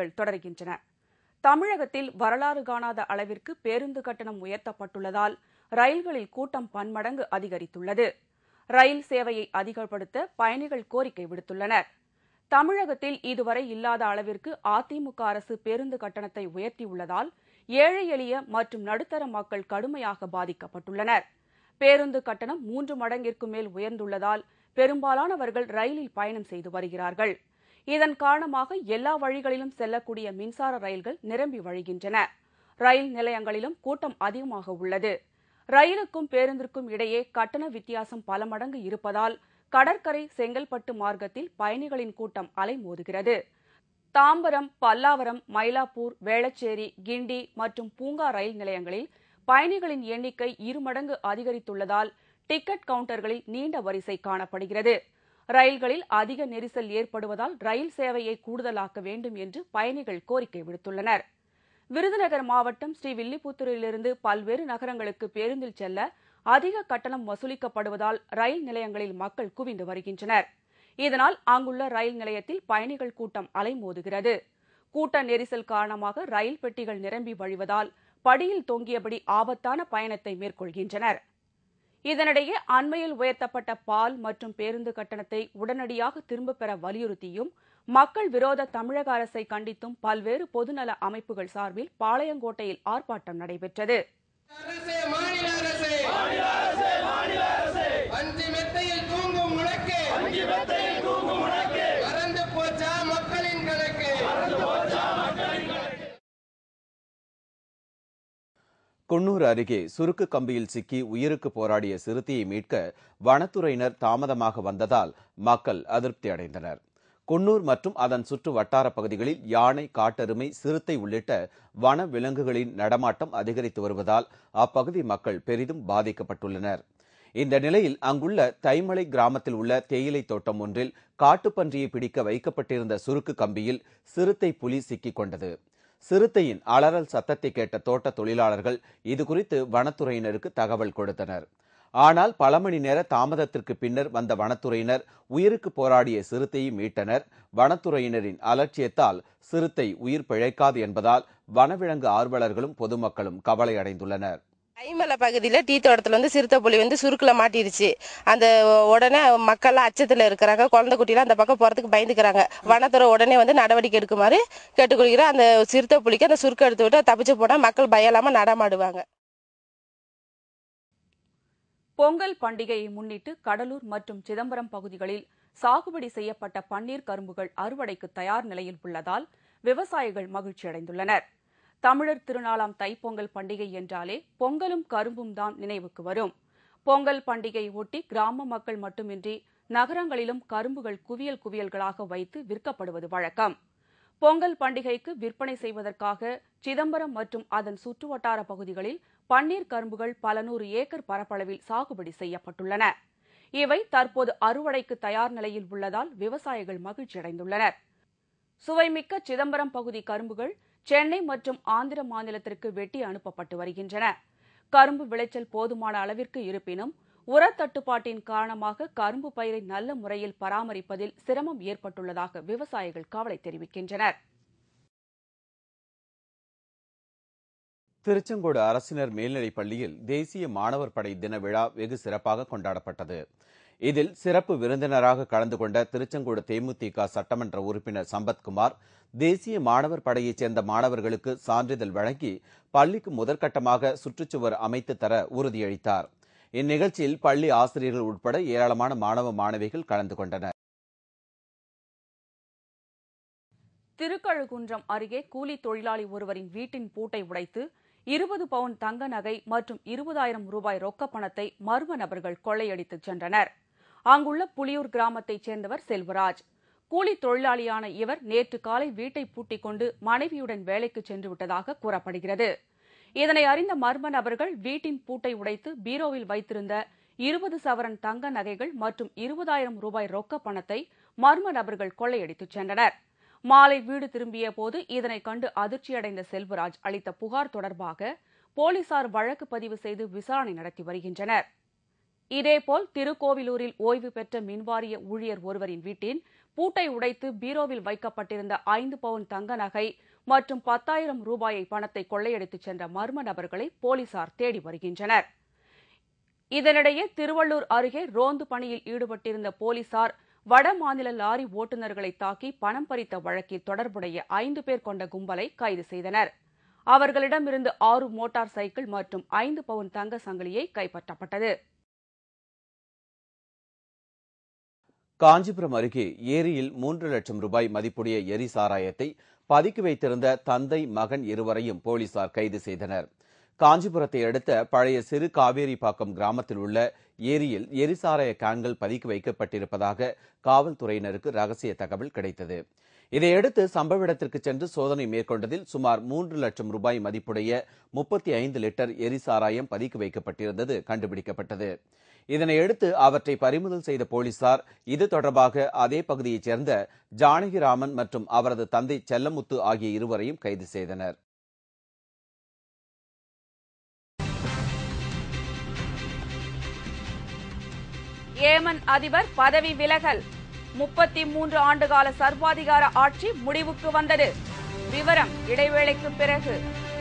செய்திகள் தொடர்கின்றன தமிழகத்தில் வரலாறு காணாத அளவிற்கு பேருந்து கட்டணம் உயர்த்தப்பட்டுள்ளதால் ரயில்களில் கூட்டம் பன்மடங்கு அதிகரித்துள்ளது ரயில் சேவையை அதிகப்படுத்த பயணிகள் கோரிக்கை விடுத்துள்ளனர் தமிழகத்தில் இதுவரை இல்லாத அளவிற்கு அதிமுக அரசு பேருந்து கட்டணத்தை உயர்த்தியுள்ளதால் ஏழை எளிய மற்றும் நடுத்தர மக்கள் கடுமையாக பாதிக்கப்பட்டுள்ளனர் பேருந்து கட்டணம் மூன்று மடங்கிற்கு மேல் உயர்ந்துள்ளதால் பெரும்பாலானவர்கள் ரயிலில் பயணம் செய்து வருகிறார்கள் இதன் காரணமாக எல்லா வழிகளிலும் செல்லக்கூடிய மின்சார ரயில்கள் நிரம்பி வழிகின்றன ரயில் நிலையங்களிலும் கூட்டம் அதிகமாக உள்ளது ரயிலுக்கும் பேருந்திற்கும் இடையே கட்டண வித்தியாசம் பல மடங்கு இருப்பதால் கடற்கரை செங்கல்பட்டு மார்க்கத்தில் பயணிகளின் கூட்டம் அலைமோதுகிறது தாம்பரம் பல்லாவரம் மயிலாப்பூர் வேளச்சேரி கிண்டி மற்றும் பூங்கா ரயில் நிலையங்களில் பயணிகளின் எண்ணிக்கை இருமடங்கு அதிகரித்துள்ளதால் டிக்கெட் கவுண்டர்களில் நீண்ட வரிசை காணப்படுகிறது ரயில்களில் அதிக நெரிசல் ஏற்படுவதால் ரயில் சேவையை கூடுதலாக்க வேண்டும் என்று பயணிகள் கோரிக்கை விடுத்துள்ளனர் விருதுநகர் மாவட்டம் ஸ்ரீவில்லிபுத்தூரிலிருந்து பல்வேறு நகரங்களுக்கு பேருந்தில் செல்ல அதிக கட்டணம் வசூலிக்கப்படுவதால் ரயில் நிலையங்களில் மக்கள் குவிந்து வருகின்றனர் இதனால் அங்குள்ள ரயில் நிலையத்தில் பயணிகள் கூட்டம் அலைமோதுகிறது கூட்ட நெரிசல் காரணமாக ரயில் பெட்டிகள் நிரம்பி வழிவதால் படியில் தொங்கியபடி ஆபத்தான பயணத்தை மேற்கொள்கின்றனர் இதனிடையே அண்மையில் உயர்த்தப்பட்ட பால் மற்றும் பேருந்து கட்டணத்தை உடனடியாக திரும்பப் பெற வலியுறுத்தியும் மக்கள் விரோத தமிழக அரசை கண்டித்தும் பல்வேறு பொதுநல அமைப்புகள் சார்பில் பாளையங்கோட்டையில் ஆர்ப்பாட்டம் நடைபெற்றது அரசே மாநில அரசே அஞ்சு மெத்தையில் தூங்கும் உனக்கு மறந்து போச்சா மக்களின் கணக்கு குன்னூர் அருகே சுருக்கு கம்பியில் சிக்கி உயிருக்கு போராடிய சிறுத்தையை மீட்க வனத்துறையினர் தாமதமாக வந்ததால் மக்கள் அதிருப்தி அடைந்தனர் குன்னூர் மற்றும் அதன் சுற்று வட்டார பகுதிகளில் யானை காட்டெருமை சிறுத்தை உள்ளிட்ட வன விலங்குகளின் நடமாட்டம் அதிகரித்து வருவதால் அப்பகுதி மக்கள் பெரிதும் பாதிக்கப்பட்டுள்ளனர் இந்த நிலையில் அங்குள்ள தைமலை கிராமத்தில் உள்ள தேயிலை தோட்டம் ஒன்றில் காட்டுப்பன்றியை பிடிக்க வைக்கப்பட்டிருந்த சுருக்கு கம்பியில் சிறுத்தை புலி சிக்கிக் கொண்டது சிறுத்தையின் அலறல் சத்தத்தை கேட்ட தோட்ட தொழிலாளர்கள் இதுகுறித்து வனத்துறையினருக்கு தகவல் கொடுத்தனர் ஆனால் பல மணி நேர தாமதத்திற்கு பின்னர் வந்த வனத்துறையினர் உயிருக்கு போராடிய சிறுத்தையை மீட்டனர் வனத்துறையினரின் அலட்சியத்தால் சிறுத்தை உயிர் பிழைக்காது என்பதால் வனவிலங்கு ஆர்வலர்களும் பொதுமக்களும் கவலை அடைந்துள்ளனர் ஐமலை பகுதியில் டீ தோட்டத்தில் வந்து சிறுத்தை புலி வந்து சுருக்கில் மாட்டிருச்சு அந்த உடனே மக்கள்லாம் அச்சத்தில் இருக்கிறாங்க குழந்தை குட்டிலாம் அந்த பக்கம் போகிறதுக்கு பயந்துக்கிறாங்க வனத்துறை உடனே வந்து நடவடிக்கை எடுக்குமாறு கேட்டுக்கொள்கிறேன் அந்த சிறுத்தை புலிக்கு அந்த சுருக்கை எடுத்து விட்டு தப்பிச்சு போனால் மக்கள் பயம் இல்லாமல் நடமாடுவாங்க பொங்கல் பண்டிகையை முன்னிட்டு கடலூர் மற்றும் சிதம்பரம் பகுதிகளில் சாகுபடி செய்யப்பட்ட பன்னீர் கரும்புகள் அறுவடைக்கு தயார் நிலையில் உள்ளதால் விவசாயிகள் மகிழ்ச்சியடைந்துள்ளனர் தமிழர் திருநாளாம் தைப்பொங்கல் பண்டிகை என்றாலே பொங்கலும் கரும்பும் தான் நினைவுக்கு வரும் பொங்கல் பண்டிகையை ஒட்டி கிராம மக்கள் மட்டுமின்றி நகரங்களிலும் கரும்புகள் குவியல் குவியல்களாக வைத்து விற்கப்படுவது வழக்கம் பொங்கல் பண்டிகைக்கு விற்பனை செய்வதற்காக சிதம்பரம் மற்றும் அதன் சுற்றுவட்டார பகுதிகளில் பன்னீர் கரும்புகள் பல நூறு ஏக்கர் பரப்பளவில் சாகுபடி செய்யப்பட்டுள்ளன இவை தற்போது அறுவடைக்கு தயார் நிலையில் உள்ளதால் விவசாயிகள் மகிழ்ச்சியடைந்துள்ளனர் சுவைமிக்க சிதம்பரம் பகுதி கரும்புகள் சென்னை மற்றும் ஆந்திர மாநிலத்திற்கு வெட்டி அனுப்பப்பட்டு வருகின்றன கரும்பு விளைச்சல் போதுமான அளவிற்கு இருப்பினும் உரத்தட்டுப்பாட்டின் காரணமாக கரும்பு பயிரை நல்ல முறையில் பராமரிப்பதில் சிரமம் ஏற்பட்டுள்ளதாக விவசாயிகள் கவலை தெரிவிக்கின்றனர் திருச்செங்கோடு அரசினர் மேல்நிலைப் பள்ளியில் தேசிய மாணவர் படை தின விழா வெகு சிறப்பாக கொண்டாடப்பட்டது இதில் சிறப்பு விருந்தினராக கலந்து கொண்ட திருச்செங்கோடு தேமுதிக சட்டமன்ற உறுப்பினர் சம்பத்குமார் தேசிய மாணவர் படையைச் சேர்ந்த மாணவர்களுக்கு சான்றிதழ் வழங்கி பள்ளிக்கு முதற்கட்டமாக சுற்றுச்சுவர் அமைத்து தர உறுதியளித்தார் இந்நிகழ்ச்சியில் பள்ளி ஆசிரியர்கள் உட்பட ஏராளமான மாணவ மாணவிகள் கலந்து கொண்டனர் திருக்கழுகுன்றம் அருகே கூலி தொழிலாளி ஒருவரின் வீட்டின் பூட்டை உடைத்து இருபது பவுன் தங்க நகை மற்றும் இருபதாயிரம் ரூபாய் ரொக்கப் பணத்தை மர்ம நபர்கள் கொள்ளையடித்துச் சென்றனர் அங்குள்ள புலியூர் கிராமத்தைச் சேர்ந்தவர் செல்வராஜ் கூலி தொழிலாளியான இவர் நேற்று காலை வீட்டை பூட்டிக் கொண்டு மனைவியுடன் வேலைக்கு சென்று விட்டதாக கூறப்படுகிறது இதனை அறிந்த மர்ம நபர்கள் வீட்டின் பூட்டை உடைத்து பீரோவில் வைத்திருந்த இருபது சவரன் தங்க நகைகள் மற்றும் இருபதாயிரம் ரூபாய் ரொக்க பணத்தை மர்ம நபர்கள் கொள்ளையடித்துச் சென்றனர் மாலை வீடு திரும்பிய போது இதனை கண்டு அதிர்ச்சியடைந்த செல்வராஜ் அளித்த புகார் தொடர்பாக போலீசார் வழக்கு பதிவு செய்து விசாரணை நடத்தி வருகின்றனர் இதேபோல் திருக்கோவிலூரில் ஓய்வு பெற்ற மின்வாரிய ஊழியர் ஒருவரின் வீட்டின் பூட்டை உடைத்து பீரோவில் வைக்கப்பட்டிருந்த ஐந்து பவுன் தங்க நகை மற்றும் பத்தாயிரம் ரூபாயை பணத்தை கொள்ளையடித்துச் சென்ற மர்ம நபர்களை போலீசார் தேடி வருகின்றனர் இதனிடையே திருவள்ளூர் அருகே ரோந்து பணியில் ஈடுபட்டிருந்த போலீசார் வட மாநில லாரி ஓட்டுநர்களை தாக்கி பணம் பறித்த வழக்கில் தொடர்புடைய ஐந்து பேர் கொண்ட கும்பலை கைது செய்தனர் அவர்களிடமிருந்து ஆறு மோட்டார் சைக்கிள் மற்றும் ஐந்து பவுன் தங்க சங்கிலியை கைப்பற்றப்பட்டது காஞ்சிபுரம் அருகே ஏரியில் மூன்று லட்சம் ரூபாய் மதிப்புடைய எரி சாராயத்தை பதுக்கி வைத்திருந்த தந்தை மகன் இருவரையும் போலீசார் கைது செய்தனர் காஞ்சிபுரத்தை அடுத்த பழைய சிறு காவேரிப்பாக்கம் கிராமத்தில் உள்ள ஏரியில் எரிசாராய கேன்கள் பதுக்கி வைக்கப்பட்டிருப்பதாக காவல்துறையினருக்கு ரகசிய தகவல் கிடைத்தது இதையடுத்து சம்பவ இடத்திற்கு சென்று சோதனை மேற்கொண்டதில் சுமார் மூன்று லட்சம் ரூபாய் மதிப்புடைய முப்பத்தி ஐந்து லிட்டர் எரிசாராயம் பதுக்கி வைக்கப்பட்டிருந்தது கண்டுபிடிக்கப்பட்டது இதனையடுத்து அவற்றை பறிமுதல் செய்த போலீசார் இது தொடர்பாக அதே பகுதியைச் சேர்ந்த ஜானகிராமன் மற்றும் அவரது தந்தை செல்லமுத்து ஆகிய இருவரையும் கைது செய்தனர் ஏமன் அதிபர் பதவி விலகல் முப்பத்தி மூன்று ஆண்டுகால சர்வாதிகார ஆட்சி முடிவுக்கு வந்தது விவரம் இடைவேளைக்கு பிறகு